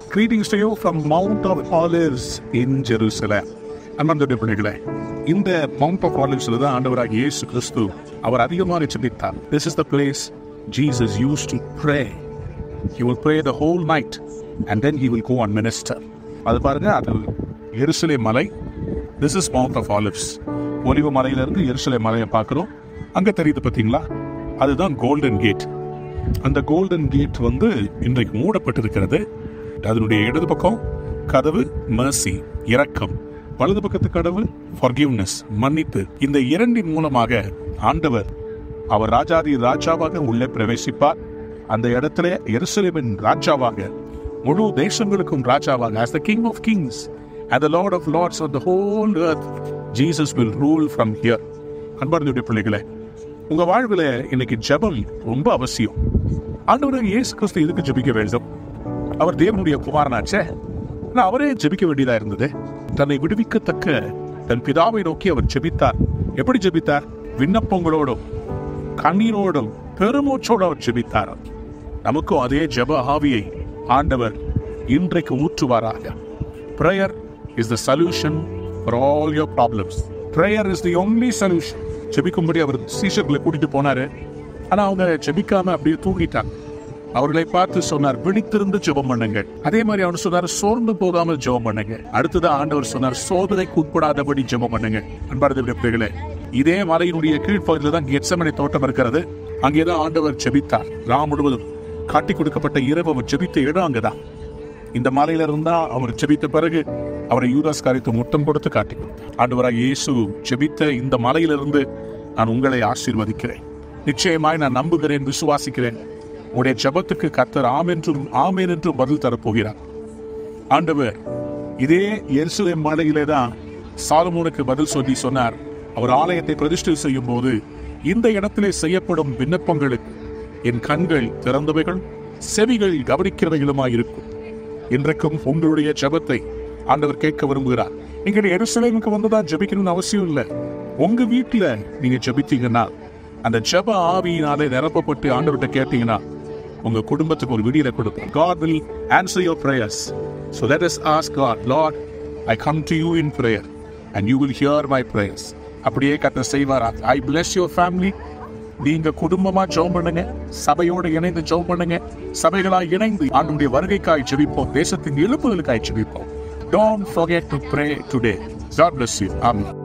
Greetings to you from Mount of Olives in Jerusalem. அன்பார்ந்த பிள்ளைகளே இந்த மவுண்ட் ஆஃப் ஆலிவ்ஸ்ல தான் ஆண்டவராக இயேசு கிறிஸ்து அவர் அதிகமாக ஜெபித்தார் this is the place Jesus used to pray he will pray the whole night and then he will go and minister அது பாருங்க அது எருசலே மலை this is Mount of Olives ஒலிவ மலையிலிருந்து எருசலே மலையை பார்க்குறோம் அங்கே தெரியுது பார்த்தீங்களா அதுதான் கோல்டன் கேட் அந்த கோல்டன் கேட் வந்து இன்றைக்கு மூடப்பட்டிருக்கிறது அதனுடைய இடது பக்கம் கதவு மர்சி இரக்கம் வலது பக்கத்து கதவு forgiveness மன்னிப்பு இந்த இரண்டின் மூலமாக ஆண்டவர் அவர் ராஜாதி ராஜாவாக உள்ளே பிரவேசிப்பார் அந்த இடத்துல எருசலேமின் ராஜாவாக முழு தேசங்களுக்கும் ராஜாவாக as the king of kings and the lord of lords of the whole earth jesus will rule from here அன்பார்ந்த பிள்ளைகளே உங்க வாழ்வுல இன்னைக்கு ஜெபம் ரொம்ப அவசியம் ஆண்டவராக இயேசு கிறிஸ்து எதுக்கு ஜெபிக்க வேண்டும் அவர் தேவனுடைய குமாரனாச்சே ஆனா அவரே ஜெபிக்க வேண்டியதா இருந்தது தன்னை விடுவிக்கத்தக்க தன் பிதாவை நோக்கி அவர் ஜெபித்தார் எப்படி ஜெபித்தார் விண்ணப்பங்களோடும் கண்ணீரோடும் பெருமூச்சோடு அவர் ஜெபித்தார் நமக்கும் அதே ஜெப ஆவியை ஆண்டவர் இன்றைக்கு ஊற்றுவாராக prayer is the solution for all your problems prayer is the only solution ஜெபிக்கும்படி அவர் சீஷர்களை கூட்டிட்டு போனாரு ஆனா அவங்க ஜெபிக்காம அப்படியே தூங்கிட்டாங்க அவர்களை பார்த்து சொன்னார் விழித்திருந்து ஜெபம் பண்ணுங்க அதே மாதிரி அவர் சொன்னார் சோர்ந்து போகாமல் ஜெபம் பண்ணுங்க அடுத்தது ஆண்டவர் சொன்னார் சோதனைக்கு உட்படாதபடி ஜெபம் பண்ணுங்க அன்பார்ந்த பிள்ளைகளே இதே மலையினுடைய கீழ்ப்பகுதியில் தான் கெட்சமனை தோட்டம் இருக்கிறது அங்கேதான் ஆண்டவர் ஜெபித்தார் ராம் முழுவதும் காட்டி கொடுக்கப்பட்ட இரவு அவர் ஜெபித்த இடம் அங்கதான் இந்த மலையில இருந்தா அவர் ஜெபித்த பிறகு அவரை யூதாஸ் காரியத்தை முத்தம் கொடுத்து காட்டி கொடுத்தார். ஆண்டவராக இயேசு ஜெபித்த இந்த மலையிலிருந்து நான் உங்களை ஆசீர்வதிக்கிறேன் நிச்சயமாய் நான் நம்புகிறேன் விசுவாசிக்கிறேன் உடைய ஜெபத்துக்கு கர்த்தர் ஆம் என்றும் ஆமேன் என்றும் பதில் தரப்போகிறார் ஆண்டவர் இதே எருசலேம் மலையிலே தான் சாலமோனுக்கு பதில் சொல்லி சொன்னார் அவர் ஆலயத்தை பிரதிஷ்டை செய்யும் போது இந்த இடத்திலே செய்யப்படும் விண்ணப்பங்களுக்கு என் கண்கள் திறந்தவைகள் செவிகள் கவனிக்கிறவைகளுமாய் இருக்கும் இன்றைக்கும் உங்களுடைய ஜெபத்தை ஆண்டவர் கேட்க விரும்புகிறார் நீங்கள் எருசலேமுக்கு வந்துதான் ஜெபிக்கணும்னு அவசியம் இல்லை உங்க வீட்டுல நீங்க ஜெபித்தீங்கன்னா அந்த ஜெப ஆவியினாலே நிரப்பப்பட்டு ஆண்டவர்கிட்ட கேட்டீங்கன்னா உங்க குடும்பத்துக்கு ஒரு விடியலை கொடுக்கும் God will answer your prayers so let us ask God Lord I come to you in prayer and you will hear my prayers அப்படியே கத்த செய்வாரா ஐ bless your family நீங்க குடும்பமா ஜெபம் பண்ணுங்க சபையோட இணைந்து ஜெபம் பண்ணுங்க சபைகளா இணைந்து ஆண்டுடைய வருகைக்காய் ஜெபிப்போம் தேசத்தின் எழுப்புதலுக்காய் ஜெபிப்போம் Don't forget to pray today. God bless you. Amen.